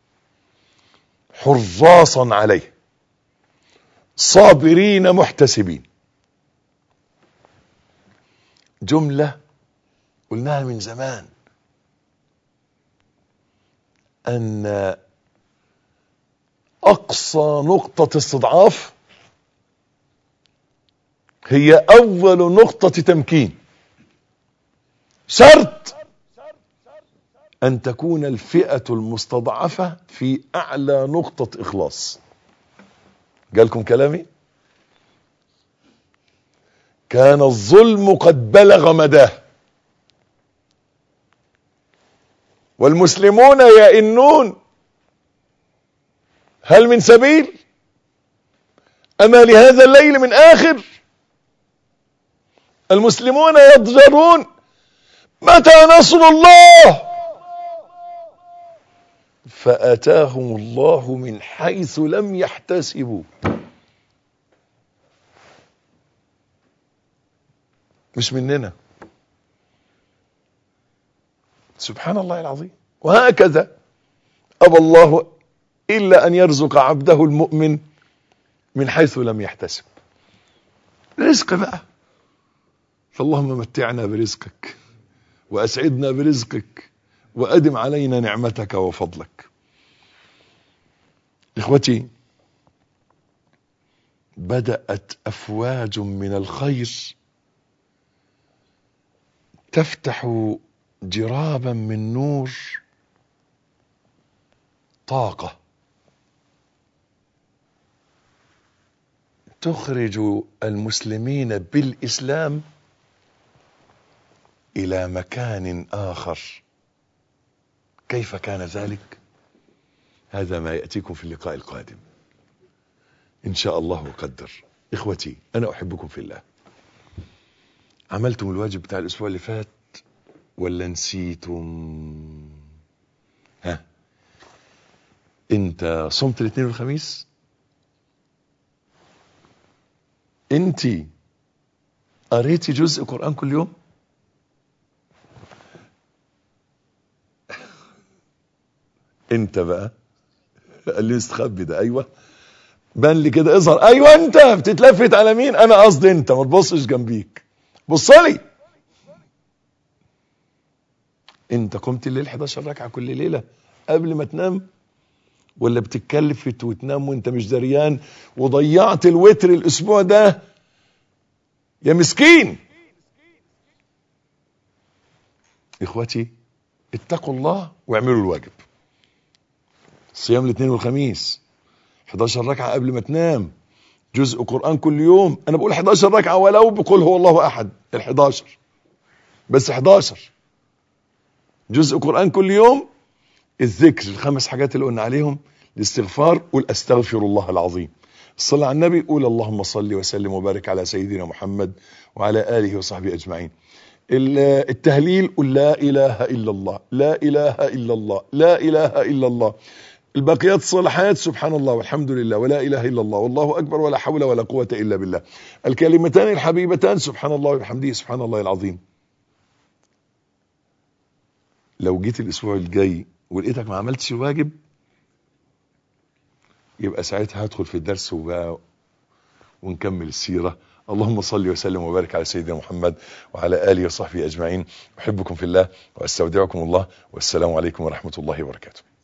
حراصا عليه صابرين محتسبين جملة قلناها من زمان أن أقصى نقطة استضعاف هي أول نقطة تمكين شرط أن تكون الفئة المستضعفة في أعلى نقطة إخلاص جالكم كلامي كان الظلم قد بلغ مداه والمسلمون يئنون هل من سبيل أما لهذا الليل من آخر المسلمون يضجرون متى نصر الله فأتاهم الله من حيث لم يحتسبوا مش مننا سبحان الله العظيم وهكذا أبى الله إلا أن يرزق عبده المؤمن من حيث لم يحتسب رزق بقى فاللهم متعنا برزقك وأسعدنا برزقك وأدم علينا نعمتك وفضلك إخوتي بدأت أفواج من الخير تفتح جرابا من نور طاقة تخرج المسلمين بالإسلام إلى مكان آخر كيف كان ذلك هذا ما يأتيكم في اللقاء القادم إن شاء الله قدر إخوتي أنا أحبكم في الله عملتم الواجب بتاع الأسبوع اللي فات ولا نسيتم ها انت صمت الاثنين والخميس انت قريتي جزء قرآن كل يوم انت بقى قال لي استخبي ده ايوه بان لي كده اظهر ايوه انت بتتلفت على مين انا قصدي انت ما تبصش جنبيك بص لي انت قمت الليل 11 ركعه كل ليله قبل ما تنام ولا بتتكلفت وتنام وانت مش دريان وضيعت الوتر الاسبوع ده يا مسكين اخوتي اتقوا الله واعملوا الواجب صيام الاثنين والخميس 11 ركعة قبل ما تنام جزء قرآن كل يوم انا بقول 11 ركعة ولو بقول هو الله احد ال 11 بس 11 جزء قرآن كل يوم الذكر الخمس حاجات اللي قلنا عليهم الاستغفار قول استغفر الله العظيم الصلاة على النبي قول اللهم صل وسلم وبارك على سيدنا محمد وعلى آله وصحبه أجمعين التهليل قل لا إله إلا الله لا إله إلا الله لا إله إلا الله الباقيات الصالحات سبحان الله والحمد لله ولا إله إلا الله والله أكبر ولا حول ولا قوة إلا بالله الكلمتان الحبيبتان سبحان الله وبحمده سبحان الله العظيم لو جيت الأسبوع الجاي ولقيتك ما عملتش الواجب يبقى ساعتها هدخل في الدرس وبقى ونكمل السيرة اللهم صل وسلم وبارك على سيدنا محمد وعلى آله وصحبه أجمعين أحبكم في الله وأستودعكم الله والسلام عليكم ورحمة الله وبركاته